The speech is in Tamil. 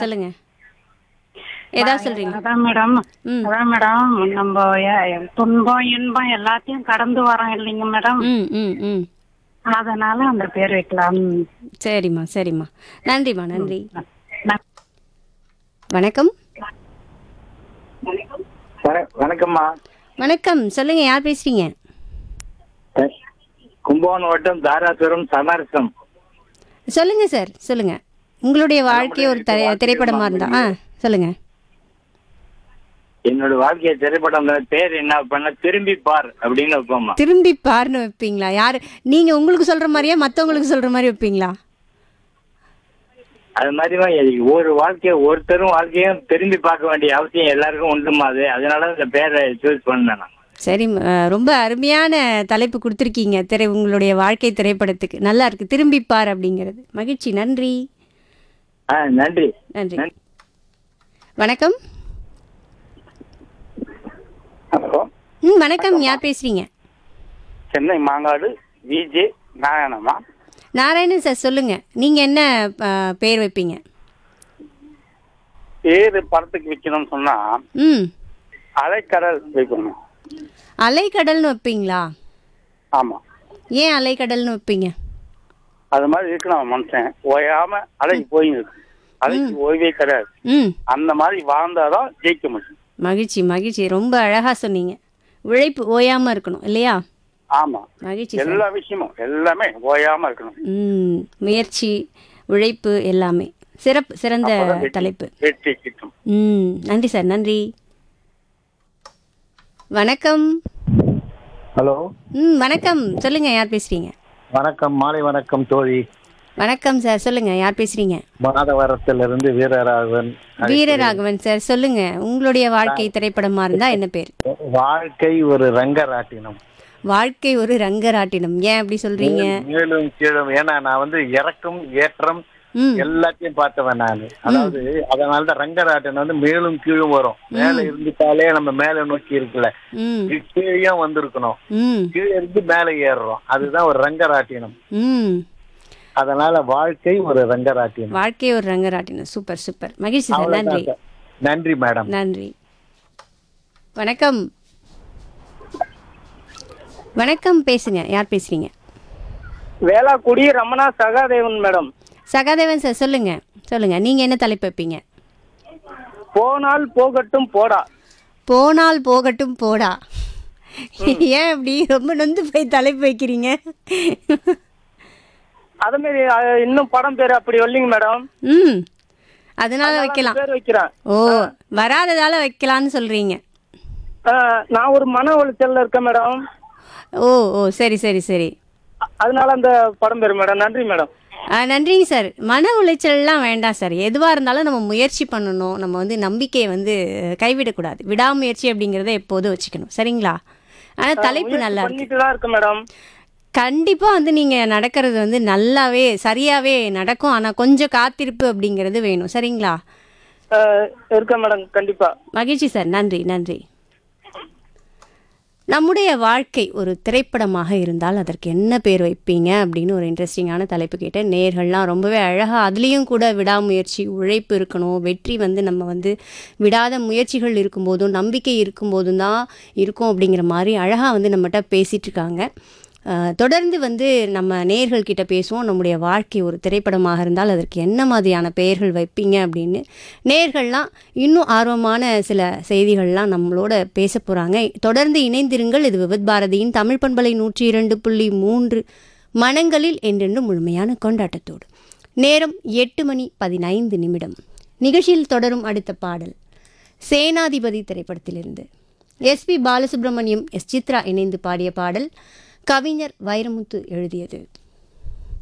சொல்லுங்க ஏதாவது சொல்றீங்க அதான் மேடம் ம். அதான் மேடம் நம்ம எ- துன்பம் இன்பம் எல்லாத்தையும் கடந்து வரோம் இல்லைங்க மேடம் ம் ம் ம் அதனால அந்த பேர் வைக்கலாம் சரிம்மா சரிம்மா நன்றிம்மா நன்றி ந- வணக்கம் வண- வணக்கம்மா வணக்கம் சொல்லுங்க யார் பேசுறீங்க கும்பகோணம் வட்டம் தாராசுரம் சமரசம் சொல்லுங்க சார் சொல்லுங்க உங்களுடைய வாழ்க்கை ஒரு த- திரைப்படமா இருந்தா ஆ சொல்லுங்க என்னோட வாழ்க்கைய திரைப்படம் தான் பேர் என்ன பண்ண திரும்பி பார் அப்படின்னு வைப்போம்மா திரும்பி பாருன்னு வைப்பீங்களா யாரு நீங்க உங்களுக்கு சொல்ற மாதிரியா மத்தவங்களுக்கு சொல்ற மாதிரி வைப்பீங்களா அது மாதிரிமா ஒரு வாழ்க்கைய ஒருத்தரும் வாழ்க்கையும் திரும்பி பார்க்க வேண்டிய அவசியம் எல்லாருக்கும் உண்டுமா அது அதனால இந்த பேரை சூஸ் பண்ணேன் நான். சரி அஹ், ரொம்ப அருமையான தலைப்பு கொடுத்துருக்கீங்க திரை உங்களுடைய வாழ்க்கை திரைப்படத்துக்கு நல்லா இருக்கு திரும்பி பார் அப்படிங்கிறது மகிழ்ச்சி நன்றி ஆ நன்றி நன்றி நன்றி. வணக்கம் ஹலோ ம் வணக்கம் யார் பேசுறீங்க சென்னை மாங்காடு விஜே நாராயணம்மா நாராயணன் சார் சொல்லுங்க நீங்க என்ன அஹ், பேர் வைப்பீங்க பேரு படத்துக்கு வைக்கணும்னு சொன்னா ம் அலைக்கடல் வைக்கணும் அலைக்கடல்னு வைப்பீங்களா ஆமா ஏன் அலைக்கடல்னு வைப்பீங்க அது மாதிரி இருக்கணும் மனுஷன் ஓயாம அலைக்கு போய் இருக்கு அலைக்கு ஓய்வே கிடையாது ம் அந்த மாதிரி வாழ்ந்தாதான் ஜெயிக்க முடியும் மகிழ்ச்சி மகிழ்ச்சி ரொம்ப அழகா சொன்னீங்க உழைப்பு ஓயாம இருக்கணும் இல்லையா ஆமா மகிழ்ச்சி சார் எல்லா விஷயமும் எல்லாமே ஓயாம இருக்கணும் ம் முயற்சி உழைப்பு எல்லாமே சிறப்பு சிறந்த அப்பதான் வெற்றி- தலைப்பு வெற்றி கிட்டும் ம் நன்றி சார் நன்றி வணக்கம் ஹலோ ம் வணக்கம் சொல்லுங்க யார் பேசுறீங்க வணக்கம் மாலை வணக்கம் தோழி வணக்கம் சார் சொல்லுங்க யார் பேசுறீங்க மாதவரத்திலிருந்து வீரராகவன் வீரராகவன் சார் சொல்லுங்க உங்களுடைய வாழ்க்கை திரைப்படமா இருந்தா என்ன பேர் வாழ்க்கை ஒரு ரங்கராட்டினம் வாழ்க்கை ஒரு ரங்கராட்டினம் ஏன் அப்படி சொல்றீங்க மேலும் கீழும் ஏன்னா நான் வந்து இறக்கம் ஏற்றம் ம் எல்லாத்தையும் பார்த்தவன் நான் அதாவது அதனாலதான் ரங்கராட்டினம் வந்து மேலும் கீழும் வரும் மேல இருந்துட்டாலே நம்ம மேல நோக்கி இருக்குல்ல ம் கீழே வந்திருக்கணும் ம் கீழே இருந்து மேல ஏறுறோம் அதுதான் ஒரு ரங்கராட்டினம் ம் அதனால வாழ்க்கை ஒரு ரங்கராட்டினம் வாழ்க்கை ஒரு ரங்கராட்டினம் சூப்பர் சூப்பர் மகிழ்ச்சி சார் நன்றி அவ்வளவுதான் சார். நன்றி மேடம் நன்றி வணக்கம் வணக்கம் பேசுங்க யார் பேசுறீங்க வேளாக்குடி ரமணா சகாதேவன் மேடம் சகாதேவன் சார் சொல்லுங்க சொல்லுங்க நீங்க என்ன தலைப்பு வைப்பீங்க போனால் போகட்டும் போடா போனால் போகட்டும் போடா ஏன் அப்படி ரொம்ப நொந்து போய் தலைப்பு வைக்கிறீங்க அதே மாதிரி அஹ், இன்னும் படம் பேர் அப்படி வரலைங்க மேடம் ம் அதனால வைக்கலாம் பேர் வைக்கிறேன் ஓ வராததால வைக்கலாம்னு சொல்றீங்க அஹ், நான் ஒரு மன உளைச்சல்ல இருக்கேன் மேடம் ஓ ஓ சரி சரி சரி அ- அதனால அந்த படம் பேர் மேடம் நன்றி மேடம் ஆ, நன்றிங்க சார் மன உளைச்சல்லாம் வேண்டாம் சார் எதுவாக இருந்தாலும் நம்ம முயற்சி பண்ணணும் நம்ம வந்து நம்பிக்கையை வந்து கைவிடக்கூடாது விடாமுயற்சி அப்படிங்கிறத எப்போதும் வச்சுக்கணும் சரிங்களா ஆனால் தலைப்பு நல்லா இருக்கு பண்ணிட்டு தான் இருக்கேன் மேடம் கண்டிப்பாக வந்து நீங்கள் நடக்கிறது வந்து நல்லாவே சரியாகவே நடக்கும் ஆனால் கொஞ்சம் காத்திருப்பு அப்படிங்கிறது வேணும் சரிங்களா அஹ், இருக்கேன் மேடம் கண்டிப்பா மகிழ்ச்சி சார் நன்றி நன்றி நம்முடைய வாழ்க்கை ஒரு திரைப்படமாக இருந்தால் அதற்கு என்ன பேர் வைப்பீங்க அப்படின்னு ஒரு இன்ட்ரெஸ்டிங்கான தலைப்பு கேட்டேன் நேர்கள்லாம் ரொம்பவே அழகாக அதுலேயும் கூட விடாமுயற்சி உழைப்பு இருக்கணும் வெற்றி வந்து நம்ம வந்து விடாத முயற்சிகள் இருக்கும்போதும் நம்பிக்கை இருக்கும்போதும் தான் இருக்கும் அப்படிங்கிற மாதிரி அழகாக வந்து நம்மகிட்ட பேசிகிட்டு இருக்காங்க அஹ், தொடர்ந்து வந்து நம்ம நேர்கள் கிட்ட பேசுவோம் நம்முடைய வாழ்க்கை ஒரு திரைப்படமாக இருந்தால் அதற்கு என்ன மாதிரியான பெயர்கள் வைப்பீங்க அப்படின்னு நேர்கள்லாம் இன்னும் ஆர்வமான சில செய்திகள்லாம் நம்மளோட பேச போகிறாங்க தொடர்ந்து இணைந்திருங்கள் இது விவித் பாரதியின் தமிழ் பண்பலை நூற்றி இரண்டு புள்ளி மூன்று மனங்களில் என்றென்று முழுமையான கொண்டாட்டத்தோடு நேரம் எட்டு மணி பதினைந்து நிமிடம் நிகழ்ச்சியில் தொடரும் அடுத்த பாடல் சேனாதிபதி திரைப்படத்திலிருந்து எஸ்பி பாலசுப்ரமணியம் எஸ் சித்ரா இணைந்து பாடிய பாடல் கவிஞர் வைரமுத்து எழுதியது